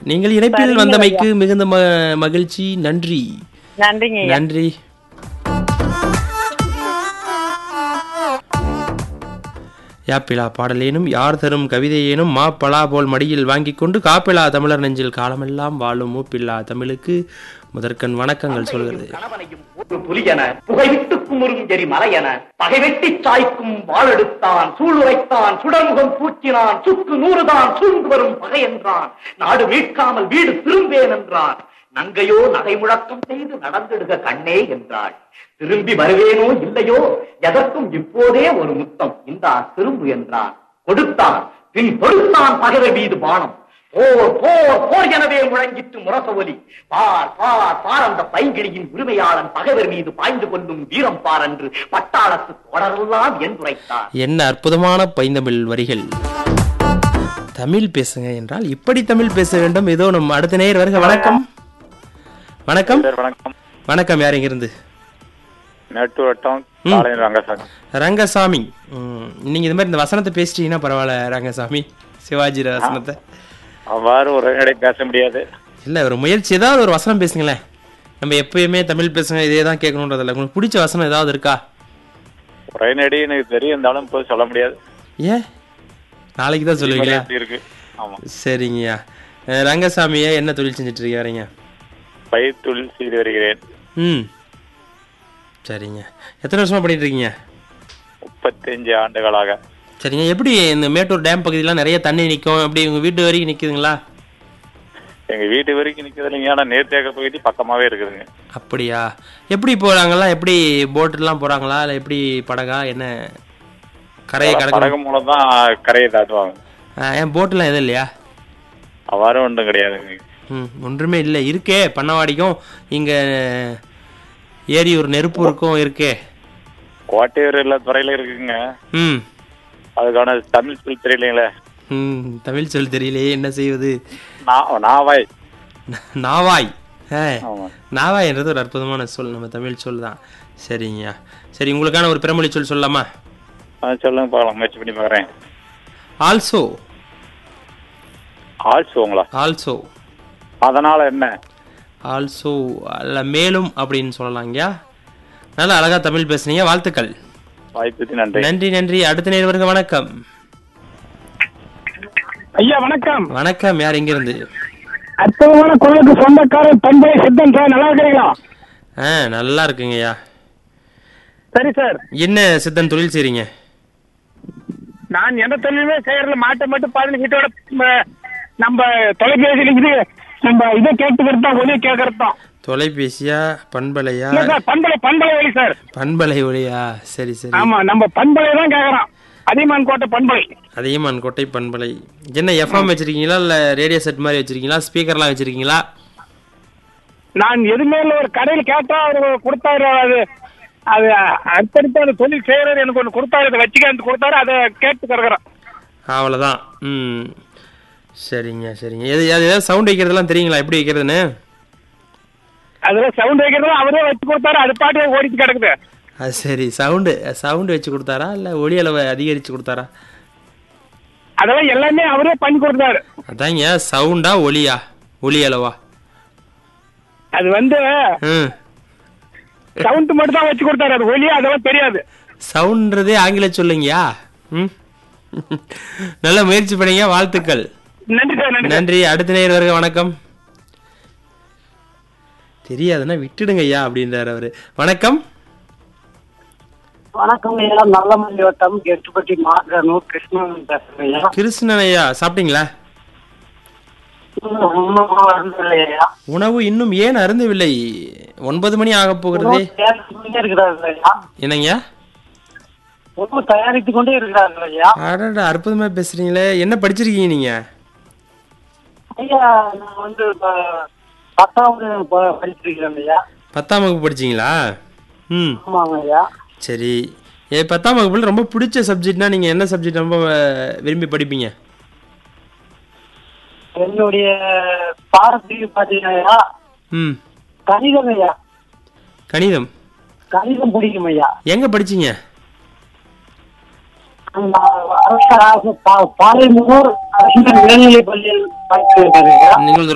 நீங்கள் இணைப்பில் சரிங்க வந்தமைக்கு மிகுந்த ம- மகிழ்ச்சி நன்றி நன்றிங்க ஐயா நன்றி யாப்பிலா பாடலேனும் யார் தரும் கவிதையேனும் மா பலா போல் மடியில் வாங்கிக் கொண்டு காப்பிலா தமிழர் நெஞ்சில் காலமெல்லாம் வாழும் மூப்பில்லா தமிழுக்கு முதற்கண் வணக்கங்கள் சொல்கிறது கணவனையும் ஒரு புலியன புகைவிட்டு குமுறும் எரி மலையன பகைவெட்டி சாய்க்கும் வாழெடுத்தான் சூளுரைத்தான் சுடர்முகம் பூச்சினான் சுக்கு நூறுதான் சூழ்ந்து வரும் பகை என்றான் நாடு மீட்காமல் வீடு திரும்பேன் என்றான் நங்கையோ நகை முழக்கம் செய்து நடந்திடுக கண்ணே என்றாள் திரும்பி வருவேனோ இல்லையோ எதற்கும் இப்போதே ஒரு முத்தம் இந்தா திரும்பு என்றான் கொடுத்தான் பின் தொடுத்தான் பகைவர் மீது பானம் போர் போர் போர் எனவே முழங்கிட்டு முரச ஒலி பார் பார் பார் அந்த பைங்கிழியின் உரிமையாளன் பகைவர் மீது பாய்ந்து கொள்ளும் வீரம் பார் என்று பட்டாளத்து தொடரெல்லாம் என்றுரைத்தார் என்ன அற்புதமான பைந்தமிழ் வரிகள் தமிழ் பேசுங்க என்றால் இப்படி தமிழ் பேச வேண்டும் ஏதோ நம் அடுத்த நேர் வருக வணக்கம் வணக்கம் சார் வணக்கம் வணக்கம் யார் இங்கிருந்து நட்டு வட்டம் காலையில் ரங்கசாமி ரங்கசாமி ம், நீங்க இது மாதிரி இந்த வசனத்தை பேசிட்டீங்கன்னா பரவாயில்ல ரங்கசாமி சிவாஜி வசனத்தை அவ்வாறு ஒரு இடை பேச முடியாது இல்ல ஒரு முயற்சி ஏதாவது ஒரு வசனம் பேசுங்களேன் நம்ம எப்பயுமே தமிழ் பேசுங்க இதே தான் கேட்கணுன்றதில்ல உங்களுக்கு பிடிச்ச வசனம் ஏதாவது இருக்கா உரைநடி எனக்கு தெரியும் இருந்தாலும் போய் சொல்ல முடியாது ஏன் நாளைக்கு தான் சொல்லுவீங்களா எப்படி இருக்கு ஆமா சரிங்கய்யா அஹ், ரங்கசாமியா என்ன தொழில் செஞ்சுட்டு இருக்கீங்க பயிர் தொழில் செய்து வருகிறேன் ம் சரிங்க எத்தனை வருஷமா பண்ணிட்டு இருக்கீங்க முப்பத்தஞ்சு ஆண்டுகளாக சரிங்க எப்படி இந்த மேட்டூர் டேம் பகுதியெல்லாம் நிறைய தண்ணி நிற்கும் எப்படி உங்க வீட்டு வரைக்கும் நிற்குதுங்களா எங்க வீட்டு வரைக்கும் நிக்கிறது இல்லைங்க ஆனா நீர்த்தேக்க பகுதி பக்கமாவே இருக்குதுங்க அப்படியா எப்படி போறாங்கலாம் எப்படி போட்டுலாம் போறாங்களா இல்லை எப்படி படகா என்ன கரையை கடக்க படகு மூலம் தான் கரையை தாட்டுவாங்க ஏன் போட்டுலாம் எதுவும் இல்லையா அவ்வாறு ஒன்றும் கிடையாதுங்க ம் ஒன்றுமே இல்லை இருக்கே பண்ணவாடிக்கும் இங்கே ஏரியூர் நெருப்பூருக்கும் இருக்கே கோட்டையூர் எல்லா துறையில இருக்குங்க ம் அதுக்கான தமிழ் சொல் தெரியலைங்களே ம் தமிழ் சொல் தெரியலையே என்ன செய்வது நா- நாவாய் நாவாய் ஏ ஆமா நாவாய்ன்றது ஒரு அற்புதமான சொல் நம்ம தமிழ் சொல் தான் சரிங்கய்யா சரி உங்களுக்கான ஒரு பிறமொழி சொல் சொல்லலாமா ஆ, சொல்லுங்க பார்க்கலாம் முயற்சி பண்ணி பார்க்குறேன் ஆல்சோ ஆல்சோங்களா ஆல்சோ அதனால என்ன ஆல்சோ அல்ல மேலும் அப்படின்னு சொல்லலாங்கய்யா நல்லா அழகா தமிழ் பேசுனீங்க வாழ்த்துக்கள் வாய்ப்புக்கு நன்றி நன்றி நன்றி அடுத்த நேர்வருங்க வணக்கம் ஐயா வணக்கம் வணக்கம் யார் எங்கிருந்து அற்புதமான குரலுக்கு சொந்தக்காரர் பண்பை சித்தன் சார் நல்லா இருக்கிறீங்களா ஆ நல்லா இருக்குங்கய்யா சரி சார் என்ன சித்தன் தொழில் செய்றீங்க நான் எந்த தொழிலுமே செய்யறதுல மாட்ட மட்டும் பதினஞ்சு வீட்டோட ம- நம்ம தொலைபேசியில இது நம்ம இதை கேட்டுக்கிறது தான் ஒலி கேட்கறது தான் தொலைபேசியா பண்பலையா இல்ல சார் பண்பலை பண்பலை ஒலி சார் பண்பலை ஒளியா சரி சரி ஆமா நம்ம பண்பலை தான் கேக்குறோம் அதியமான் கோட்டை பண்பலை அதிகமான் கோட்டை பண்பலை என்ன எஃப்எம் வச்சிருக்கீங்களா இல்ல ரேடியோ செட் மாதிரி வச்சிருக்கீங்களா ஸ்பீக்கர்லாம் வச்சிருக்கீங்களா நான் எதுவுமே இல்ல ஒரு கடையில கேட்டா அவரு கொடுத்தாரு அது அது அடுத்தடுத்து அந்த தொழில் செய்யறது எனக்கு ஒன்று கொடுத்தாரு அதை வச்சுக்க கொடுத்தாரு அதை கேட்டு கிடக்குறேன் அவ்வளோதான் ம் சரிங்க சரிங்க எது அது ஏதாவது சவுண்ட் வைக்கிறதுலாம் தெரியுங்களா எப்படி வைக்கிறதுன்னு அதுல சவுண்ட் வைக்கிறது அவரே வச்சு கொடுத்தாரு அது பாட்டு ஓடிட்டு கிடக்குது அது சரி சவுண்டு சவுண்டு வச்சு கொடுத்தாரா இல்லை ஒளி அளவை அதிகரித்து கொடுத்தாரா அதெல்லாம் எல்லாமே அவரே பண்ணி கொடுத்தாரு அதாங்க சவுண்டா ஒலியா ஒலி அளவா அது வந்து ம் சவுண்ட் மட்டும் தான் வச்சு கொடுத்தாரு அது ஒலியா அதெல்லாம் தெரியாது சவுண்ட்றதே ஆங்கில சொல்லுங்கயா ம் நல்ல முயற்சி பண்ணீங்க வாழ்த்துக்கள் நன்றி சார் நன்றி நன்றி அடுத்த நேர் வருக வணக்கம் தெரியாதுன்னா விட்டுடுங்க ஐயா அப்படின்றாரு அவரு வணக்கம் வணக்கம் ஐயா நல்ல வட்டம் எட்டுப்பட்டி மாதனூர் கிருஷ்ணன் பேசுறேன் ஐயா கிருஷ்ணன் ஐயா சாப்பிட்டீங்களா இன்னும் ஒண்ணும் வரல ஐயா உணவு இன்னும் ஏன் அருந்தவில்லை ஒன்பது மணி ஆக போகிறதே தயாரித்து கொண்டே இருக்கிறார்கள் ஐயா என்னங்கய்யா உணவு தயாரித்து கொண்டே இருக்கிறார்கள் ஐயா அடடா அற்புதமா பேசுறீங்களே என்ன படிச்சிருக்கீங்க நீங்க ஐயா நான் வந்து இப்ப பத்தாவது ப- படிச்சிருக்கிறேன் ஐயா பத்தாம் வகுப்பு படிச்சீங்களா ம் ஆமாங்க ஐயா சரி ஏ பத்தாம் வகுப்புல ரொம்ப பிடிச்ச சப்ஜெக்ட்னா நீங்க என்ன சப்ஜெக்ட் ரொம்ப அஹ், விரும்பி படிப்பீங்க என்னுடைய பாடத்துக்கு பாத்தீங்கன்னா ஐயா ம் கணிதம் ஐயா கணிதம் கணிதம் பிடிக்கும் ஐயா எங்க படிச்சீங்க அந்த அரசு பா- பாளையமுனூர் அரசு மேல்நிலைப் பள்ளியில் படிச்சிருக்காரு ஐயா நீங்கள்